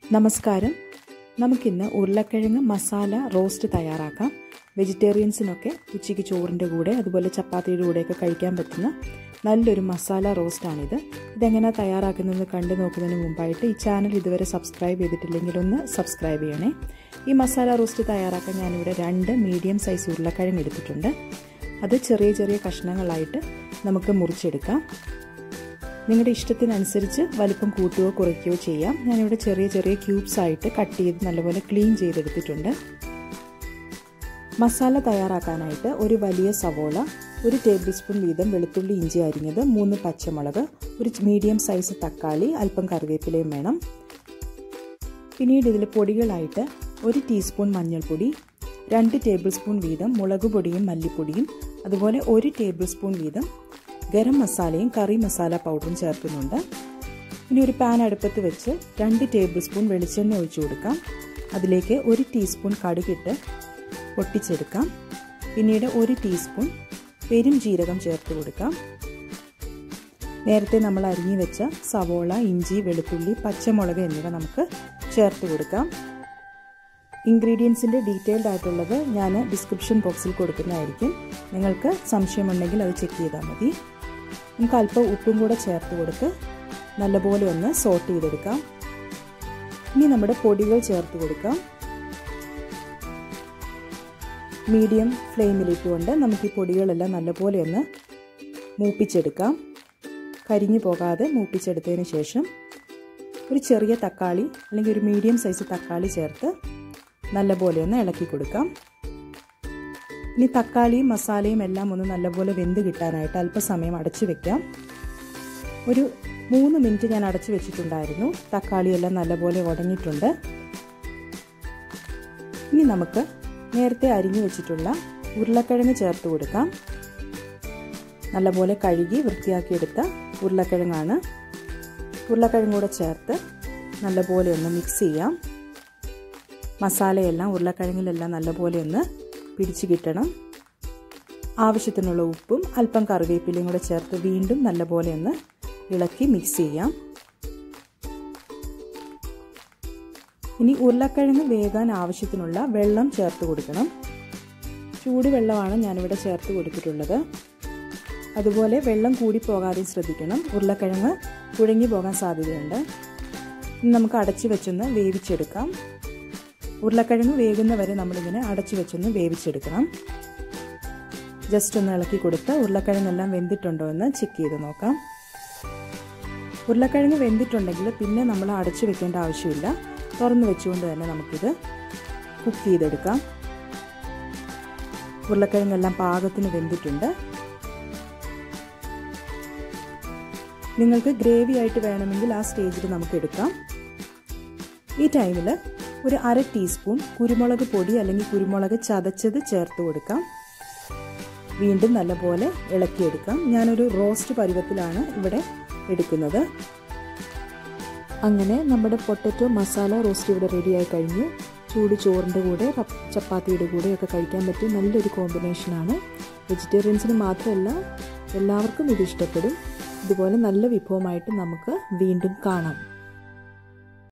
നമസ്കാരം നമുക്കിന്ന് ഉരുളക്കിഴങ്ങ് മസാല റോസ്റ്റ് തയ്യാറാക്കാം വെജിറ്റേറിയൻസിനൊക്കെ ഉച്ചയ്ക്ക് ചോറിൻ്റെ കൂടെ അതുപോലെ ചപ്പാത്തിയുടെ കൂടെയൊക്കെ കഴിക്കാൻ പറ്റുന്ന നല്ലൊരു മസാല റോസ്റ്റാണിത് ഇതെങ്ങനെ തയ്യാറാക്കുന്നതെന്ന് കണ്ടു നോക്കുന്നതിന് മുമ്പായിട്ട് ഈ ചാനൽ ഇതുവരെ സബ്സ്ക്രൈബ് ചെയ്തിട്ടില്ലെങ്കിൽ ഒന്ന് സബ്സ്ക്രൈബ് ചെയ്യണേ ഈ മസാല റോസ്റ്റ് തയ്യാറാക്കാൻ ഞാനിവിടെ രണ്ട് മീഡിയം സൈസ് ഉരുളക്കിഴങ്ങ് എടുത്തിട്ടുണ്ട് അത് ചെറിയ ചെറിയ കഷ്ണങ്ങളായിട്ട് നമുക്ക് മുറിച്ചെടുക്കാം നിങ്ങളുടെ ഇഷ്ടത്തിനനുസരിച്ച് വലിപ്പം കൂട്ടുകയോ കുറയ്ക്കുകയോ ചെയ്യാം ഞാനിവിടെ ചെറിയ ചെറിയ ക്യൂബ്സ് ആയിട്ട് കട്ട് ചെയ്ത് നല്ലപോലെ ക്ലീൻ ചെയ്തെടുത്തിട്ടുണ്ട് മസാല തയ്യാറാക്കാനായിട്ട് ഒരു വലിയ സവോള ഒരു ടേബിൾ സ്പൂൺ വീതം വെളുത്തുള്ളി ഇഞ്ചി അരിഞ്ഞത് മൂന്ന് പച്ചമുളക് ഒരു മീഡിയം സൈസ് തക്കാളി അല്പം കറിവേപ്പിലയും വേണം പിന്നീട് ഇതിൽ പൊടികളായിട്ട് ഒരു ടീസ്പൂൺ മഞ്ഞൾപ്പൊടി രണ്ട് ടേബിൾ സ്പൂൺ വീതം മുളക് പൊടിയും മല്ലിപ്പൊടിയും അതുപോലെ ഒരു ടേബിൾ സ്പൂൺ വീതം ഗരം മസാലയും കറി മസാല പൗഡറും ചേർക്കുന്നുണ്ട് ഇനി ഒരു പാൻ അടുപ്പത്ത് വെച്ച് രണ്ട് ടേബിൾ സ്പൂൺ വെളിച്ചെണ്ണ ഒഴിച്ചു കൊടുക്കാം അതിലേക്ക് ഒരു ടീസ്പൂൺ കടുകിട്ട് പൊട്ടിച്ചെടുക്കാം പിന്നീട് ഒരു ടീസ്പൂൺ പെരും ജീരകം ചേർത്ത് കൊടുക്കാം നേരത്തെ നമ്മൾ അരിഞ്ഞു വെച്ച സവോള ഇഞ്ചി വെളുത്തുള്ളി പച്ചമുളക് എന്നിവ നമുക്ക് ചേർത്ത് കൊടുക്കാം ഇൻഗ്രീഡിയൻസിൻ്റെ ഡീറ്റെയിൽഡ് ആയിട്ടുള്ളത് ഞാൻ ഡിസ്ക്രിപ്ഷൻ ബോക്സിൽ കൊടുക്കുന്നതായിരിക്കും നിങ്ങൾക്ക് സംശയമുണ്ടെങ്കിൽ അത് ചെക്ക് ചെയ്താൽ മതി നമുക്ക് അല്പം ഉപ്പും കൂടെ ചേർത്ത് കൊടുത്ത് നല്ലപോലെ ഒന്ന് സോട്ട് ചെയ്തെടുക്കാം ഇനി നമ്മുടെ പൊടികൾ ചേർത്ത് കൊടുക്കാം മീഡിയം ഫ്ലെയിമിലിട്ടുകൊണ്ട് നമുക്ക് ഈ പൊടികളെല്ലാം നല്ലപോലെ ഒന്ന് മൂപ്പിച്ചെടുക്കാം കരിഞ്ഞു പോകാതെ മൂപ്പിച്ചെടുത്തതിന് ശേഷം ഒരു ചെറിയ തക്കാളി അല്ലെങ്കിൽ ഒരു മീഡിയം സൈസ് തക്കാളി ചേർത്ത് നല്ലപോലെ ഒന്ന് ഇളക്കി കൊടുക്കാം ഇനി തക്കാളിയും മസാലയും എല്ലാം ഒന്ന് നല്ലപോലെ വെന്ത് കിട്ടാനായിട്ട് അല്പസമയം അടച്ചു വെക്കാം ഒരു മൂന്ന് മിനിറ്റ് ഞാൻ അടച്ചു വെച്ചിട്ടുണ്ടായിരുന്നു തക്കാളിയെല്ലാം നല്ലപോലെ ഉടഞ്ഞിട്ടുണ്ട് ഇനി നമുക്ക് നേരത്തെ അരിഞ്ഞു വെച്ചിട്ടുള്ള ഉരുളക്കിഴങ്ങ് ചേർത്ത് കൊടുക്കാം നല്ലപോലെ കഴുകി വൃത്തിയാക്കിയെടുത്ത ഉരുളക്കിഴങ്ങാണ് ഉരുളക്കിഴങ്ങ് കൂടെ ചേർത്ത് നല്ലപോലെ ഒന്ന് മിക്സ് ചെയ്യാം മസാലയെല്ലാം ഉരുളക്കിഴങ്ങിലെല്ലാം നല്ലപോലെ ഒന്ന് പിടിച്ചു കിട്ടണം ആവശ്യത്തിനുള്ള ഉപ്പും അല്പം കറിവേപ്പിലയും കൂടെ ചേർത്ത് വീണ്ടും നല്ലപോലെ ഒന്ന് ഇളക്കി മിക്സ് ചെയ്യാം ഇനി ഉരുളക്കിഴങ്ങ് വേകാൻ ആവശ്യത്തിനുള്ള വെള്ളം ചേർത്ത് കൊടുക്കണം ചൂടുവെള്ളമാണ് ഞാനിവിടെ ചേർത്ത് കൊടുത്തിട്ടുള്ളത് അതുപോലെ വെള്ളം കൂടി പോകാതെ ശ്രദ്ധിക്കണം ഉരുളക്കിഴങ്ങ് കുഴങ്ങി പോകാൻ സാധ്യതയുണ്ട് ഇനി നമുക്ക് അടച്ചു വെച്ചൊന്ന് വേവിച്ചെടുക്കാം ഉരുളക്കിഴങ്ങ് വേകുന്ന വരെ നമ്മളിങ്ങനെ അടച്ചു വെച്ചൊന്ന് വേവിച്ചെടുക്കണം ജസ്റ്റ് ഒന്ന് ഇളക്കി കൊടുത്ത് ഉരുളക്കിഴങ്ങെല്ലാം വെന്തിട്ടുണ്ടോ എന്ന് ചെക്ക് ചെയ്ത് നോക്കാം ഉരുളക്കിഴങ്ങ് വെന്തിട്ടുണ്ടെങ്കിൽ പിന്നെ നമ്മൾ അടച്ചു വെക്കേണ്ട ആവശ്യമില്ല തുറന്നു വെച്ചുകൊണ്ട് തന്നെ നമുക്കിത് കുക്ക് ചെയ്തെടുക്കാം ഉരുളക്കിഴങ്ങെല്ലാം പാകത്തിന് വെന്തിട്ടുണ്ട് നിങ്ങൾക്ക് ഗ്രേവി ആയിട്ട് വേണമെങ്കിൽ ആ സ്റ്റേജിൽ നമുക്ക് എടുക്കാം ഈ ടൈമിൽ ഒരു അര ടീസ്പൂൺ കുരുമുളക് പൊടി അല്ലെങ്കിൽ കുരുമുളക് ചതച്ചത് ചേർത്ത് കൊടുക്കാം വീണ്ടും നല്ലപോലെ ഇളക്കിയെടുക്കാം ഞാനൊരു റോസ്റ്റ് പരുവത്തിലാണ് ഇവിടെ എടുക്കുന്നത് അങ്ങനെ നമ്മുടെ പൊട്ടറ്റോ മസാല റോസ്റ്റ് ഇവിടെ റെഡിയായി കഴിഞ്ഞു ചൂട് ചോറിൻ്റെ കൂടെ ചപ്പാത്തിയുടെ കൂടെയൊക്കെ കഴിക്കാൻ പറ്റിയ നല്ലൊരു കോമ്പിനേഷനാണ് വെജിറ്റേറിയൻസിന് മാത്രമല്ല എല്ലാവർക്കും ഇത് ഇഷ്ടപ്പെടും ഇതുപോലെ നല്ല വിഭവമായിട്ട് നമുക്ക് വീണ്ടും കാണാം